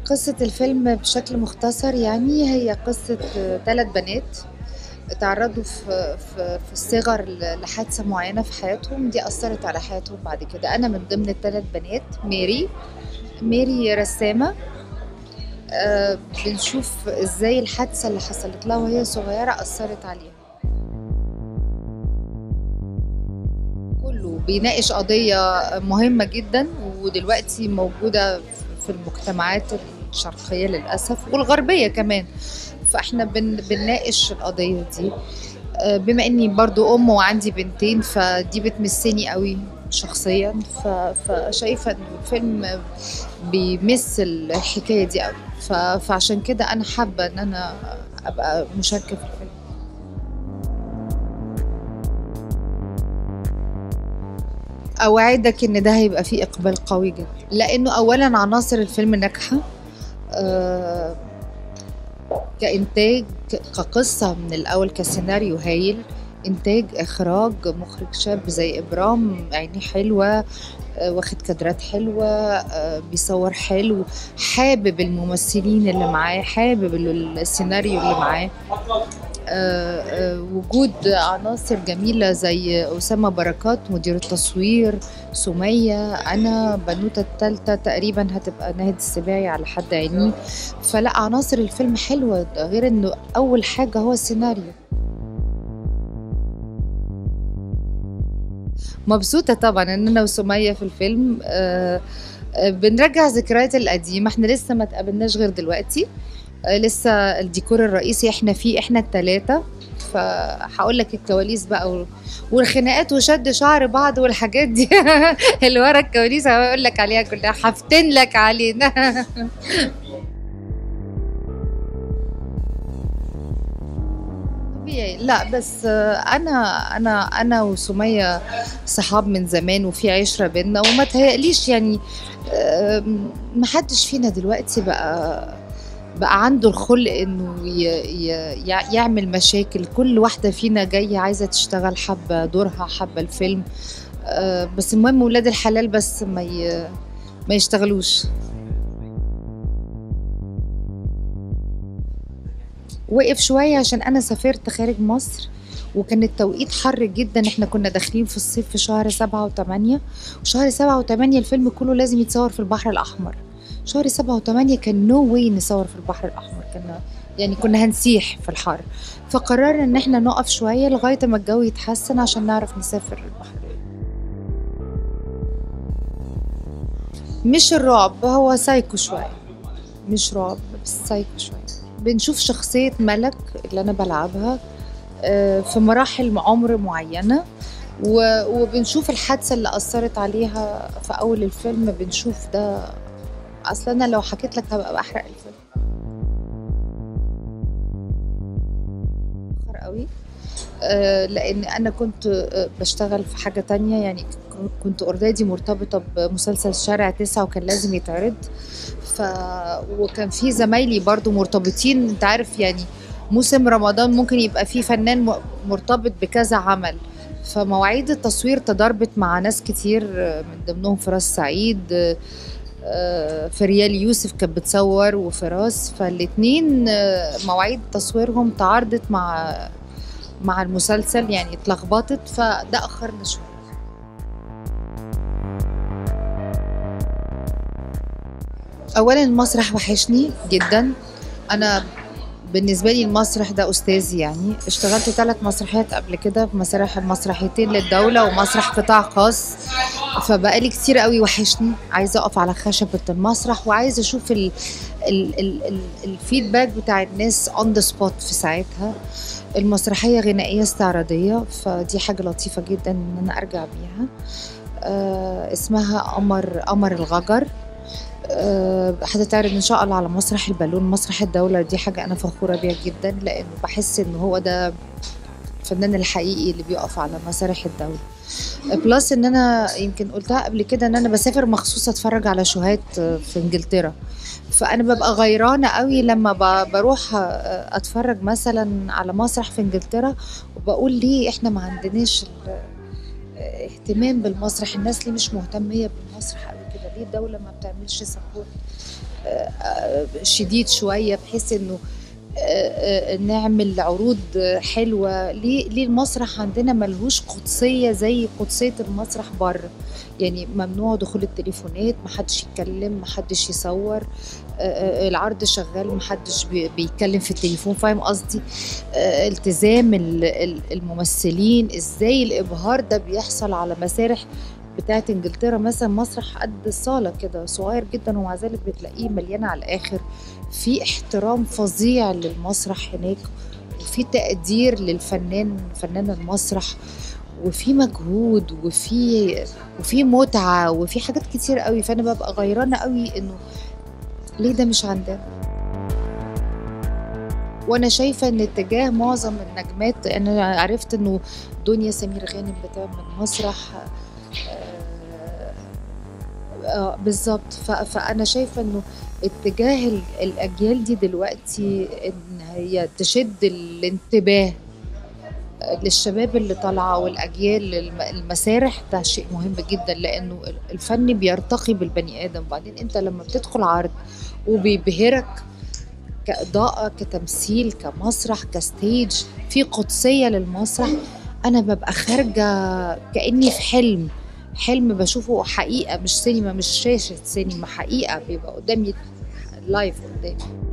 قصة الفيلم بشكل مختصر يعني هي قصة ثلاث بنات اتعرضوا في في في الصغر ل- لحادثة معينة في حياتهم دي أثرت على حياتهم بعد كده أنا من ضمن الثلاث بنات ميري ميري رسامة آه، بنشوف ازاي الحادثة اللي حصلت لها وهي صغيرة أثرت عليها كله بيناقش قضية مهمة جدا ودلوقتي موجودة في المجتمعات الشرقية للأسف والغربية كمان فاحنا بن بنناقش القضية دي آه، بما اني برضو ام وعندي بنتين فدي بتمسني قوي شخصيا ف- فشايفة ان الفيلم بيمس الحكاية دي قوي ف- فعشان كده انا حابة ان انا ابقى مشاركة في الفيلم اوعدك ان ده هيبقى فيه اقبال قوي جدا لانه اولا عناصر الفيلم ناجحه آه، كانتاج كقصه من الاول كسيناريو هايل انتاج اخراج مخرج شاب زي ابرام عينيه حلوه آه، واخد كادرات حلوه آه، بيصور حلو حابب الممثلين اللي معاه حابب ال- السيناريو اللي معاه آه، آه، وجود عناصر جميلة زي أسامة بركات مدير التصوير سمية أنا بنوتة التالتة تقريبا هتبقى ناهد السباعي على حد عيني فلا عناصر الفيلم حلوة ده غير إنه أول حاجة هو السيناريو مبسوطة طبعا إن أنا وسمية في الفيلم آه، آه، بنرجع ذكريات القديمة احنا لسه ما تقابلناش غير دلوقتي آه، لسه الديكور الرئيسي احنا فيه احنا التلاتة فهقول لك الكواليس بقى وال- والخناقات وشد شعر بعض والحاجات دي اللي ورا الكواليس هقول لك عليها كلها هفتن لك علينا طبيعي لا بس آه، انا انا انا وسميه صحاب من زمان وفي عشره بينا وما تهيأليش يعني آم، محدش فينا دلوقتي بقى بقى عنده الخلق انه ي... ي... يع- يعمل مشاكل كل واحده فينا جايه عايزه تشتغل حابه دورها حابه الفيلم آه، بس المهم ولاد الحلال بس ما ي... ما يشتغلوش وقف شوية عشان أنا سافرت خارج مصر وكان التوقيت حر جدا احنا كنا داخلين في الصيف في شهر سبعة وثمانية وشهر سبعة وثمانية الفيلم كله لازم يتصور في البحر الأحمر شهر سبعة وثمانية كان نو واي نصور في البحر الأحمر كنا يعني كنا هنسيح في الحر فقررنا ان احنا نقف شوية لغاية ما الجو يتحسن عشان نعرف نسافر البحر مش الرعب هو سايكو شوية مش رعب بس سايكو شوية بنشوف شخصية ملك اللي أنا بلعبها آه، في مراحل عمر معينة و- وبنشوف الحادثة اللي أثرت عليها في أول الفيلم بنشوف ده أصلا أنا لو حكيت لك هبقى بحرق الفيلم فخر قوي آه، لأن أنا كنت آه، بشتغل في حاجة تانية يعني ك- كنت اوريدي مرتبطة بمسلسل شارع تسعة وكان لازم يتعرض ف وكان في زمايلي برضو مرتبطين انت عارف يعني موسم رمضان ممكن يبقى فيه فنان م- مرتبط بكذا عمل فمواعيد التصوير تضاربت مع ناس كتير آه، من ضمنهم فراس سعيد آه، آه، فريال يوسف كانت بتصور وفراس فالاتنين آه، مواعيد تصويرهم تعارضت مع مع المسلسل يعني اتلخبطت فده اخرنا شويه اولا المسرح وحشني جدا انا بالنسبه لي المسرح ده استاذي يعني اشتغلت ثلاث مسرحيات قبل كده في مسرح مسرحيتين للدوله ومسرح قطاع خاص فبقالي كتير قوي وحشني عايزه اقف على خشبه المسرح وعايزه اشوف ال ال ال ال الفيدباك بتاع الناس اون ذا سبوت في ساعتها المسرحيه غنائيه استعراضيه فدي حاجه لطيفه جدا ان انا ارجع بيها آه اسمها قمر قمر الغجر آه، هتتعرض ان شاء الله على مسرح البالون مسرح الدولة دي حاجة انا فخورة بيها جدا لانه بحس ان هو ده الفنان الحقيقي اللي بيقف على مسارح الدولة بلس ان انا يمكن قلتها قبل كده ان انا بسافر مخصوص اتفرج على شوهات آه، في انجلترا فانا ببقى غيرانة قوي لما ب- بروح آه، اتفرج مثلا على مسرح في انجلترا وبقول ليه احنا ما عندناش ال- آه، اهتمام بالمسرح الناس ليه مش مهتمية بالمسرح قوي كده ليه الدولة ما بتعملش سبورت آه، شديد شويه بحيث انه آه، آه، نعمل عروض حلوه ليه ليه المسرح عندنا ملهوش قدسيه زي قدسيه المسرح بره يعني ممنوع دخول التليفونات محدش يتكلم محدش يصور آه، آه، العرض شغال محدش بي- بيتكلم في التليفون فاهم قصدي آه، التزام ال- ال- الممثلين ازاي الابهار ده بيحصل على مسارح بتاعت انجلترا مثلا مسرح قد الصاله كده صغير جدا ومع ذلك بتلاقيه مليان على الاخر في احترام فظيع للمسرح هناك وفي تقدير للفنان فنان المسرح وفي مجهود وفي وفي متعه وفي حاجات كتير قوي فانا ببقى غيرانه قوي انه ليه ده مش عندنا وانا شايفه ان اتجاه معظم النجمات انا عرفت انه دنيا سمير غانم بتعمل مسرح آه، آه بالظبط ف- فانا شايفه انه اتجاه ال- الاجيال دي دلوقتي ان هي تشد الانتباه للشباب اللي طالعه والاجيال الم- المسارح ده شيء مهم جدا لانه الفن بيرتقي بالبني ادم بعدين انت لما بتدخل عرض وبيبهرك كإضاءة كتمثيل كمسرح كستيج في قدسية للمسرح أنا ببقى خارجة كأني في حلم حلم بشوفه حقيقة مش سينما مش شاشة سينما حقيقة بيبقى قدامي لايف قدامي